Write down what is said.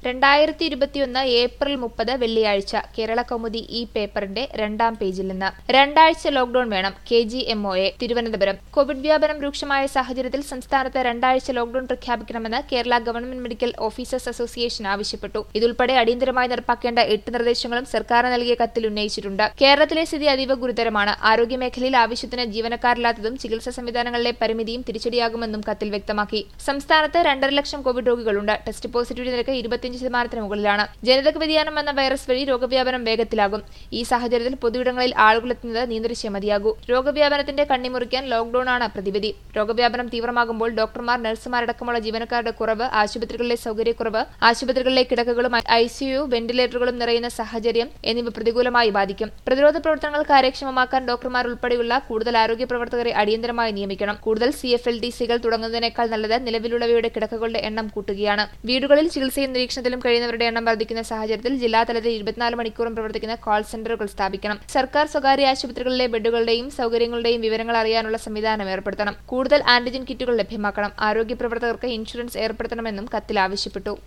രണ്ടായിരത്തി ഇരുപത്തിയൊന്ന് ഏപ്രിൽ മുപ്പത് വെള്ളിയാഴ്ച കേരള കൗമുദി ഈ പേപ്പറിന്റെ രണ്ടാം പേജിൽ നിന്ന് രണ്ടാഴ്ച ലോക്ഡൌൺ വേണം K G M O A Thiruvananthapuram Covid വ്യാപനം രൂക്ഷമായ സാഹചര്യത്തിൽ സംസ്ഥാനത്ത് രണ്ടാഴ്ച ലോക്ഡൌൺ പ്രഖ്യാപിക്കണമെന്ന് Kerala government medical officers association ആവശ്യപ്പെട്ടു ഇതുൾപ്പെടെ അടിയന്തരമായി നടപ്പാക്കേണ്ട എട്ട് നിർദ്ദേശങ്ങളും സർക്കാർ നൽകിയ കത്തിൽ ഉന്നയിച്ചിട്ടുണ്ട് കേരളത്തിലെ സ്ഥിതി അതീവ ഗുരുതരമാണ് ആരോഗ്യമേഖലയിൽ ആവശ്യത്തിന് ജീവനക്കാരില്ലാത്തതും ചികിത്സാ സംവിധാനങ്ങളിലെ പരിമിതിയും തിരിച്ചടിയാകുമെന്നും കത്തിൽ വ്യക്തമാക്കി സംസ്ഥാനത്ത് രണ്ടര ലക്ഷം കോവിഡ് രോഗികളുണ്ട് ടെസ്റ്റ് പോസിറ്റിവിറ്റി നിരക്ക് ഇരുപത്തിയഞ്ച് ശതമാനത്തിന് മുകളിലാണ് ജനിതക വ്യതിയാനം എന്ന വൈറസ് വഴി രോഗവ്യാപനം വേഗത്തിലാകും ഈ സാഹചര്യത്തിൽ പൊതുയിടങ്ങളിൽ ആളുകളെത്തുന്നത് നിയന്ത്രിച്ചേ മതിയാകൂ രോഗവ്യാപനത്തിന്റെ കണ്ണിമുറിക്കാൻ ലോക്ഡൌൺ ആണ് പ്രതിവിധി രോഗവ്യാപനം തീവ്രമാകുമ്പോൾ ഡോക്ടർമാർ നഴ്സുമാരടക്കമുള്ള ജീവനക്കാരുടെ കുറവ് ആശുപത്രികളിലെ സൗകര്യക്കുറവ് ആശുപത്രികളിലെ കിടക്കകളും ഐസിയു വെന്റിലേറ്ററുകളും നിറയുന്ന സാഹചര്യം എന്നിവ പ്രതികൂലമായി ബാധിക്കും പ്രതിരോധ പ്രവർത്തനങ്ങൾ കാര്യക്ഷമമാക്കാൻ ഡോക്ടർമാർ ഉൾപ്പെടെയുള്ള കൂടുതൽ ആരോഗ്യ പ്രവർത്തകരെ അടിയന്തരമായി നിയമിക്കണം കൂടുതൽ സി എഫ് എൽ ടി സികൾ തുടങ്ങുന്നതിനേക്കാൾ നല്ലത് നിലവിലുള്ളവയുടെ കിടക്കകളുടെ എണ്ണം കൂട്ടുകയാണ് വീടുകളിൽ ചികിത്സയും നിരീക്ഷണത്തിലും കഴിയുന്നവരുടെ എണ്ണം വർദ്ധിക്കുന്ന സാഹചര്യത്തിൽ ജില്ലാതലത്തിൽ ഇരുപത്തിനാല് മണിക്കൂറും പ്രവർത്തിക്കുന്ന കോൾ സെന്ററുകൾ സ്ഥാപിക്കണം സർക്കാർ സ്വകാര്യ ആശുപത്രികളിലെ ബെഡുകളുടെയും സൗകര്യങ്ങളുടെയും വിവരങ്ങൾ അറിയാനുള്ള സംവിധാനം ഏർപ്പെടുത്തണം കൂടുതൽ ആന്റിജൻ കിറ്റുകൾ ലഭ്യമാക്കണം ആരോഗ്യ പ്രവർത്തകർക്ക് ഇൻഷുറൻസ് ഏർപ്പെടുത്തണമെന്നും കത്തിൽ ആവശ്യപ്പെട്ടു